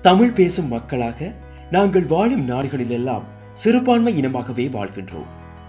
தமிழ் பேசும் மக்களாக நாங்கள் வாழும் நாடுகளிலெல்லாம் சிறுபான்மை இனமாகவே வாழ்கின்றோம்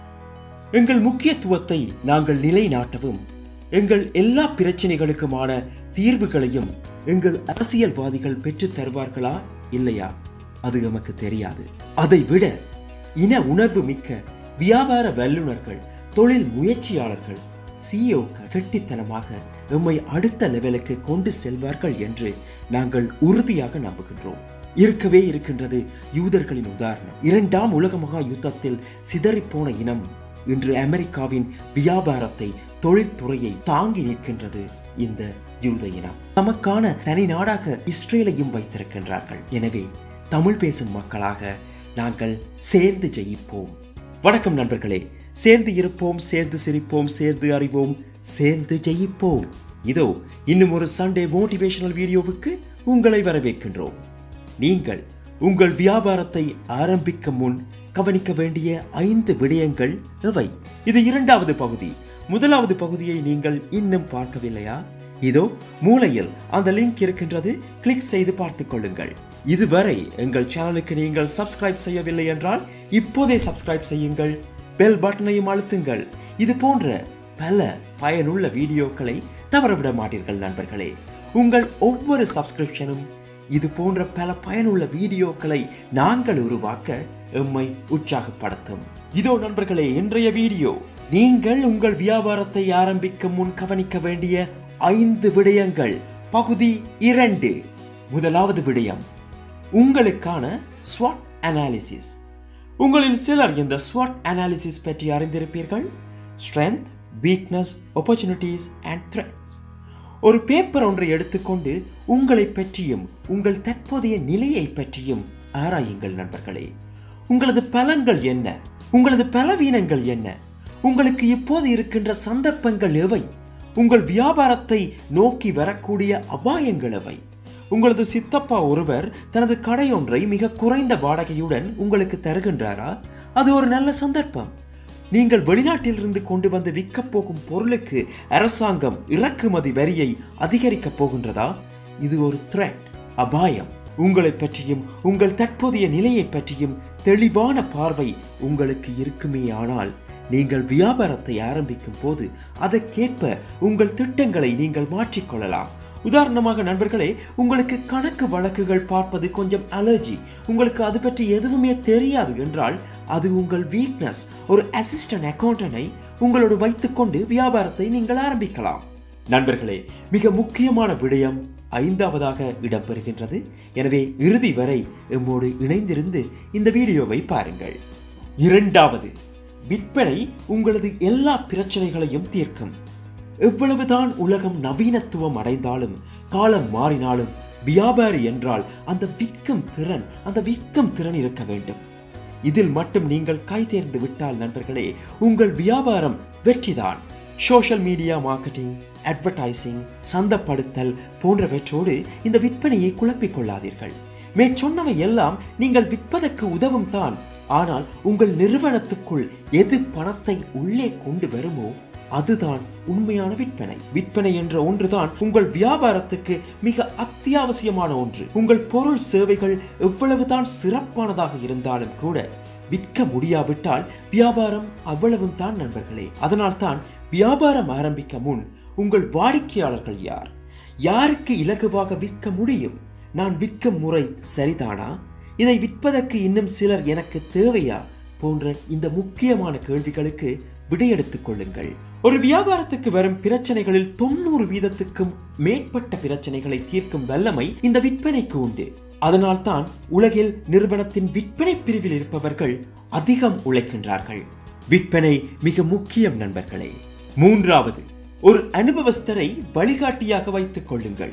எங்கள் முக்கியத்துவத்தை நாங்கள் நிலைநாட்டவும் எங்கள் எல்லா பிரச்சனைகளுக்குமான தீர்வுகளையும் எங்கள் அரசியல்வாதிகள் பெற்றுத் தருவார்களா இல்லையா அது எமக்கு தெரியாது அதை விட இன உணர்வு மிக்க வியாபார வல்லுநர்கள் தொழில் முயற்சியாளர்கள் சிஇஓக்கள் கெட்டித்தனமாக எம்மை அடுத்த லெவலுக்கு கொண்டு செல்வார்கள் என்று நாங்கள் உறுதியாக நம்புகின்றோம் இருக்கவே இருக்கின்றது யூதர்களின் உதாரணம் இரண்டாம் உலக மகா யுத்தத்தில் சிதறிப்போன இனம் இன்று அமெரிக்காவின் வியாபாரத்தை தொழில்துறையை தாங்கி நிற்கின்றது இந்த யூத இனம் நமக்கான தனி நாடாக இஸ்ரேலையும் வைத்திருக்கின்றார்கள் எனவே தமிழ் பேசும் மக்களாக நாங்கள் சேர்ந்து ஜெயிப்போம் வணக்கம் நண்பர்களே சேர்ந்து இருப்போம் சேர்ந்து சிரிப்போம் சேர்ந்து அறிவோம் சேர்ந்து ஜெயிப்போம் இதோ இன்னும் ஒரு சண்டே மோட்டிவேஷனல் வீடியோவுக்கு உங்களை வரவேற்கின்றோம் நீங்கள் உங்கள் வியாபாரத்தை ஆரம்பிக்கும் முன் கவனிக்க வேண்டிய ஐந்து விடயங்கள் எவை இது இரண்டாவது பகுதி முதலாவது பகுதியை நீங்கள் இன்னும் பார்க்கவில்லையா இதோ மூலையில் அந்த லிங்க் இருக்கின்றது கிளிக் செய்து பார்த்துக் கொள்ளுங்கள் இதுவரை எங்கள் சேனலுக்கு நீங்கள் சப்ஸ்கிரைப் செய்யவில்லை என்றால் இப்போதே சப்ஸ்கிரைப் செய்யுங்கள் பெல் பட்டனையும் அழுத்துங்கள் இது போன்ற பல பயனுள்ள வீடியோக்களை தவறவிட மாட்டீர்கள் நண்பர்களே உங்கள் ஒவ்வொரு சப்ஸ்கிரிப்ஷனும் இது போன்ற பல பயனுள்ள வீடியோக்களை நாங்கள் உருவாக்க எம்மை உற்சாகப்படுத்தும் இதோ நண்பர்களே இன்றைய வீடியோ நீங்கள் உங்கள் வியாபாரத்தை ஆரம்பிக்கும் முன் கவனிக்க வேண்டிய ஐந்து விடயங்கள் பகுதி இரண்டு முதலாவது விடயம் உங்களுக்கான SWOT அனாலிசிஸ் உங்களில் சிலர் இந்த SWOT அனாலிசிஸ் பற்றி அறிந்திருப்பீர்கள் strength weakness opportunities and threats ஒரு பேப்பர் ஒன்றை எடுத்துக்கொண்டு உங்களை பற்றியும் உங்கள் தற்போதைய நிலையை பற்றியும் ஆராயுங்கள் நண்பர்களே உங்களது பலங்கள் என்ன உங்களது பலவீனங்கள் என்ன உங்களுக்கு இப்போது இருக்கின்ற சந்தர்ப்பங்கள் எவை உங்கள் வியாபாரத்தை நோக்கி வரக்கூடிய அபாயங்கள் எவை உங்களது சித்தப்பா ஒருவர் தனது கடையொன்றை மிக குறைந்த வாடகையுடன் உங்களுக்கு தருகின்றாரா அது ஒரு நல்ல சந்தர்ப்பம் நீங்கள் வெளிநாட்டிலிருந்து கொண்டு வந்து விற்கப் போகும் பொருளுக்கு அரசாங்கம் இறக்குமதி வரியை அதிகரிக்கப் போகின்றதா இது ஒரு த்ரெட் அபாயம் உங்களை பற்றியும் உங்கள் தற்போதைய நிலையை பற்றியும் தெளிவான பார்வை உங்களுக்கு இருக்குமே ஆனால் நீங்கள் வியாபாரத்தை ஆரம்பிக்கும் போது அதற்கேற்ப உங்கள் திட்டங்களை நீங்கள் மாற்றிக்கொள்ளலாம் உதாரணமாக நண்பர்களே உங்களுக்கு கணக்கு வழக்குகள் பார்ப்பது கொஞ்சம் அலர்ஜி உங்களுக்கு அது பற்றி எதுவுமே தெரியாது என்றால் அது உங்கள் வீக்னஸ் ஒரு அசிஸ்டன்ட் அக்கௌண்டனை உங்களோடு வைத்துக்கொண்டு வியாபாரத்தை நீங்கள் ஆரம்பிக்கலாம் நண்பர்களே மிக முக்கியமான விடயம் ஐந்தாவதாக இடம்பெறுகின்றது எனவே இறுதி வரை எம்மோடு இணைந்திருந்து இந்த வீடியோவை பாருங்கள் இரண்டாவது விற்பனை உங்களது எல்லா பிரச்சனைகளையும் தீர்க்கும் எவ்வளவுதான் உலகம் நவீனத்துவம் அடைந்தாலும் காலம் மாறினாலும் வியாபாரி என்றால் அந்த விற்கும் திறன் அந்த விற்கும் திறன் இருக்க வேண்டும் இதில் மட்டும் நீங்கள் கை தேர்ந்து விட்டால் நண்பர்களே உங்கள் வியாபாரம் வெற்றிதான் சோஷியல் மீடியா மார்க்கெட்டிங் அட்வர்டைசிங் சந்தப்படுத்தல் போன்றவற்றோடு இந்த விற்பனையை குழப்பிக் கொள்ளாதீர்கள் மேற்சொன்னவை எல்லாம் நீங்கள் விற்பதற்கு உதவும் தான் ஆனால் உங்கள் நிறுவனத்துக்குள் எது பணத்தை உள்ளே கொண்டு வருமோ அதுதான் உண்மையான விற்பனை விற்பனை என்ற ஒன்றுதான் உங்கள் வியாபாரத்துக்கு மிக அத்தியாவசியமான ஒன்று உங்கள் பொருள் சேவைகள் எவ்வளவுதான் சிறப்பானதாக இருந்தாலும் கூட விற்க முடியாவிட்டால் வியாபாரம் அவ்வளவும் தான் நண்பர்களே அதனால் தான் வியாபாரம் ஆரம்பிக்க முன் உங்கள் வாடிக்கையாளர்கள் யார் யாருக்கு இலகுவாக விற்க முடியும் நான் விற்கும் முறை சரிதானா இதை விற்பதற்கு இன்னும் சிலர் எனக்கு தேவையா போன்ற இந்த முக்கியமான கேள்விகளுக்கு விடையெடுத்துக் கொள்ளுங்கள் ஒரு வியாபாரத்துக்கு வரும் பிரச்சனைகளில் தொண்ணூறு வீதத்துக்கும் மேற்பட்ட பிரச்சனைகளை தீர்க்கும் வல்லமை இந்த விற்பனைக்கு உண்டு அதனால் தான் உலகில் நிறுவனத்தின் விற்பனை பிரிவில் இருப்பவர்கள் அதிகம் உழைக்கின்றார்கள் விற்பனை மிக முக்கியம் நண்பர்களே மூன்றாவது ஒரு அனுபவஸ்தரை வழிகாட்டியாக வைத்துக் கொள்ளுங்கள்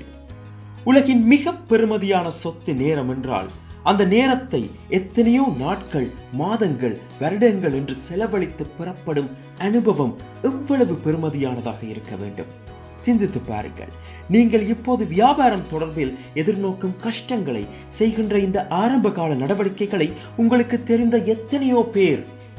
உலகின் மிக பெருமதியான சொத்து நேரம் என்றால் அந்த நேரத்தை எத்தனையோ நாட்கள் மாதங்கள் வருடங்கள் என்று செலவழித்து பெறப்படும் அனுபவம் எவ்வளவு பெருமதியானதாக இருக்க வேண்டும் சிந்தித்து பாருங்கள் நீங்கள் இப்போது வியாபாரம் தொடர்பில் எதிர்நோக்கும் கஷ்டங்களை செய்கின்ற இந்த ஆரம்ப கால நடவடிக்கைகளை உங்களுக்கு தெரிந்த எத்தனையோ பேர்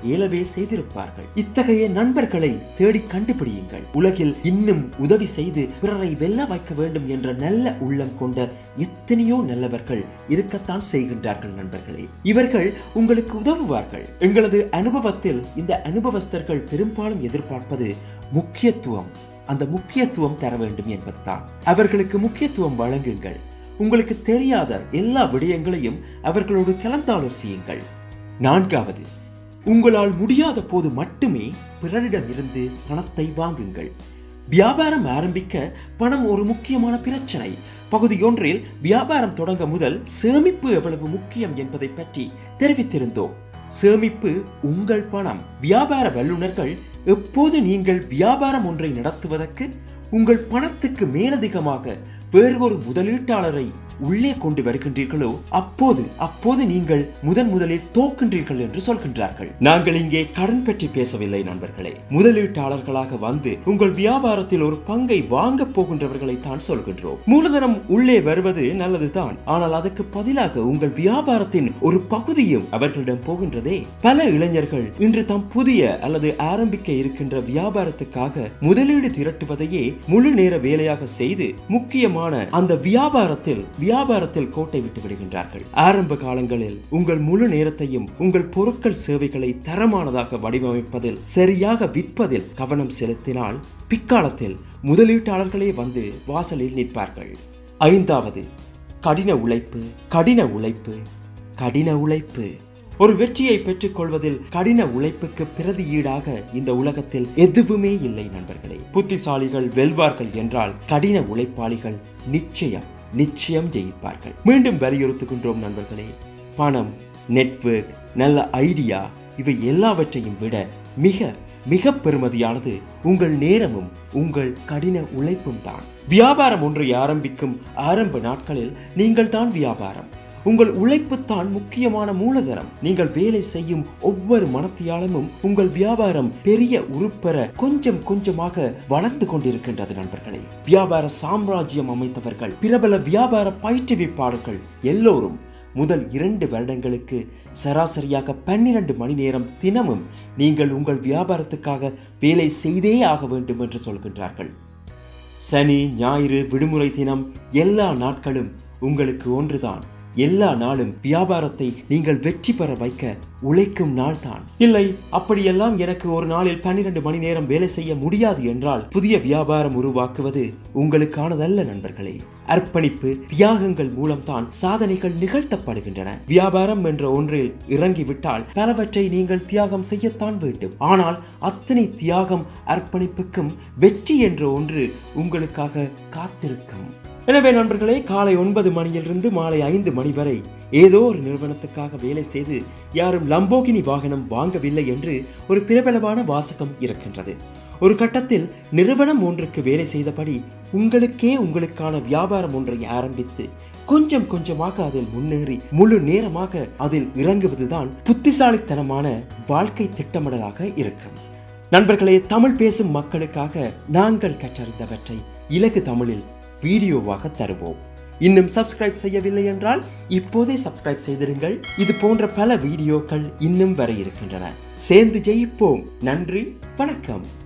ஏலவே செய்திருப்பார்கள் இத்தகைய நண்பர்களை தேடி கண்டுபிடியுங்கள் உலகில் இன்னும் உதவி செய்து பிறரை வெல்ல வைக்க வேண்டும் என்ற நல்ல உள்ளம் கொண்ட எத்தனையோ நல்லவர்கள் இருக்கத்தான் செய்கின்றார்கள் நண்பர்களே இவர்கள் உங்களுக்கு உதவுவார்கள் எங்களது அனுபவத்தில் இந்த அனுபவஸ்தர்கள் பெரும்பாலும் எதிர்பார்ப்பது முக்கியத்துவம் அந்த முக்கியத்துவம் தர வேண்டும் என்பதுதான் அவர்களுக்கு முக்கியத்துவம் வழங்குங்கள் உங்களுக்கு தெரியாத எல்லா விடயங்களையும் அவர்களோடு கலந்தாலோசியுங்கள் நான்காவது உங்களால் முடியாத போது மட்டுமே பிறரிடமிருந்து பணத்தை வாங்குங்கள் வியாபாரம் ஆரம்பிக்க பணம் ஒரு முக்கியமான பிரச்சனை பகுதி ஒன்றில் வியாபாரம் தொடங்க முதல் சேமிப்பு எவ்வளவு முக்கியம் என்பதை பற்றி தெரிவித்திருந்தோம் சேமிப்பு உங்கள் பணம் வியாபார வல்லுநர்கள் எப்போது நீங்கள் வியாபாரம் ஒன்றை நடத்துவதற்கு உங்கள் பணத்துக்கு மேலதிகமாக வேறு ஒரு முதலீட்டாளரை உள்ளே கொண்டு வருகின்றீர்களோ அப்போது அப்போது நீங்கள் முதன் முதலில் தோக்கின்றீர்கள் என்று சொல்கின்றார்கள் நாங்கள் இங்கே கடன் பற்றி பேசவில்லை நண்பர்களே முதலீட்டாளர்களாக வந்து உங்கள் வியாபாரத்தில் ஒரு பங்கை வாங்க போகின்றவர்களை தான் சொல்கின்றோம் மூலதனம் உள்ளே வருவது நல்லதுதான் ஆனால் அதற்கு பதிலாக உங்கள் வியாபாரத்தின் ஒரு பகுதியும் அவர்களிடம் போகின்றதே பல இளைஞர்கள் இன்று தாம் புதிய அல்லது ஆரம்பிக்க இருக்கின்ற வியாபாரத்துக்காக முதலீடு திரட்டுவதையே முழு நேர வேலையாக செய்து முக்கியமான அந்த வியாபாரத்தில் வியாபாரத்தில் கோட்டை விட்டு விடுகின்றார்கள் ஆரம்ப காலங்களில் உங்கள் முழு நேரத்தையும் உங்கள் பொருட்கள் சேவைகளை தரமானதாக வடிவமைப்பதில் சரியாக விற்பதில் கவனம் செலுத்தினால் பிற்காலத்தில் முதலீட்டாளர்களே வந்து வாசலில் நிற்பார்கள் ஐந்தாவது கடின உழைப்பு கடின உழைப்பு கடின உழைப்பு ஒரு வெற்றியை பெற்றுக்கொள்வதில் கடின உழைப்புக்கு பிரதியீடாக இந்த உலகத்தில் எதுவுமே இல்லை நண்பர்களே புத்திசாலிகள் வெல்வார்கள் என்றால் கடின உழைப்பாளிகள் நிச்சயம் நிச்சயம் ஜெயிப்பார்கள் மீண்டும் வலியுறுத்துகின்றோம் நண்பர்களே பணம் நெட்வொர்க் நல்ல ஐடியா இவை எல்லாவற்றையும் விட மிக மிக பெருமதியானது உங்கள் நேரமும் உங்கள் கடின உழைப்பும் தான் வியாபாரம் ஒன்றை ஆரம்பிக்கும் ஆரம்ப நாட்களில் நீங்கள் தான் வியாபாரம் உங்கள் உழைப்பு தான் முக்கியமான மூலதனம் நீங்கள் வேலை செய்யும் ஒவ்வொரு மனத்தியாலமும் உங்கள் வியாபாரம் பெரிய உருப்பெற கொஞ்சம் கொஞ்சமாக வளர்ந்து கொண்டிருக்கின்றது நண்பர்களே வியாபார சாம்ராஜ்யம் அமைத்தவர்கள் பிரபல வியாபார பயிற்றுவிப்பாளர்கள் எல்லோரும் முதல் இரண்டு வருடங்களுக்கு சராசரியாக பன்னிரண்டு மணி நேரம் தினமும் நீங்கள் உங்கள் வியாபாரத்துக்காக வேலை செய்தே ஆக வேண்டும் என்று சொல்கின்றார்கள் சனி ஞாயிறு விடுமுறை தினம் எல்லா நாட்களும் உங்களுக்கு ஒன்றுதான் எல்லா நாளும் வியாபாரத்தை நீங்கள் வெற்றி பெற வைக்க உழைக்கும் நாள் தான் இல்லை அப்படியெல்லாம் எனக்கு ஒரு நாளில் பன்னிரண்டு மணி நேரம் வேலை செய்ய முடியாது என்றால் புதிய வியாபாரம் உருவாக்குவது உங்களுக்கானதல்ல நண்பர்களே அர்ப்பணிப்பு தியாகங்கள் மூலம்தான் சாதனைகள் நிகழ்த்தப்படுகின்றன வியாபாரம் என்ற ஒன்றில் இறங்கிவிட்டால் பலவற்றை நீங்கள் தியாகம் செய்யத்தான் வேண்டும் ஆனால் அத்தனை தியாகம் அர்ப்பணிப்புக்கும் வெற்றி என்ற ஒன்று உங்களுக்காக காத்திருக்கும் எனவே நண்பர்களே காலை ஒன்பது மணியிலிருந்து மாலை ஐந்து மணி வரை ஏதோ ஒரு நிறுவனத்துக்காக வேலை செய்து யாரும் லம்போகினி வாகனம் வாங்கவில்லை என்று ஒரு பிரபலமான வாசகம் இருக்கின்றது ஒரு கட்டத்தில் நிறுவனம் ஒன்றுக்கு வேலை செய்தபடி உங்களுக்கே உங்களுக்கான வியாபாரம் ஒன்றை ஆரம்பித்து கொஞ்சம் கொஞ்சமாக அதில் முன்னேறி முழு நேரமாக அதில் இறங்குவதுதான் புத்திசாலித்தனமான வாழ்க்கை திட்டமிடலாக இருக்கும் நண்பர்களே தமிழ் பேசும் மக்களுக்காக நாங்கள் கற்றறிந்தவற்றை இலகு தமிழில் வீடியோவாக தருவோம் இன்னும் சப்ஸ்கிரைப் செய்யவில்லை என்றால் இப்போதே சப்ஸ்கிரைப் செய்திருங்கள் இது போன்ற பல வீடியோக்கள் இன்னும் வர இருக்கின்றன சேர்ந்து ஜெயிப்போம் நன்றி வணக்கம்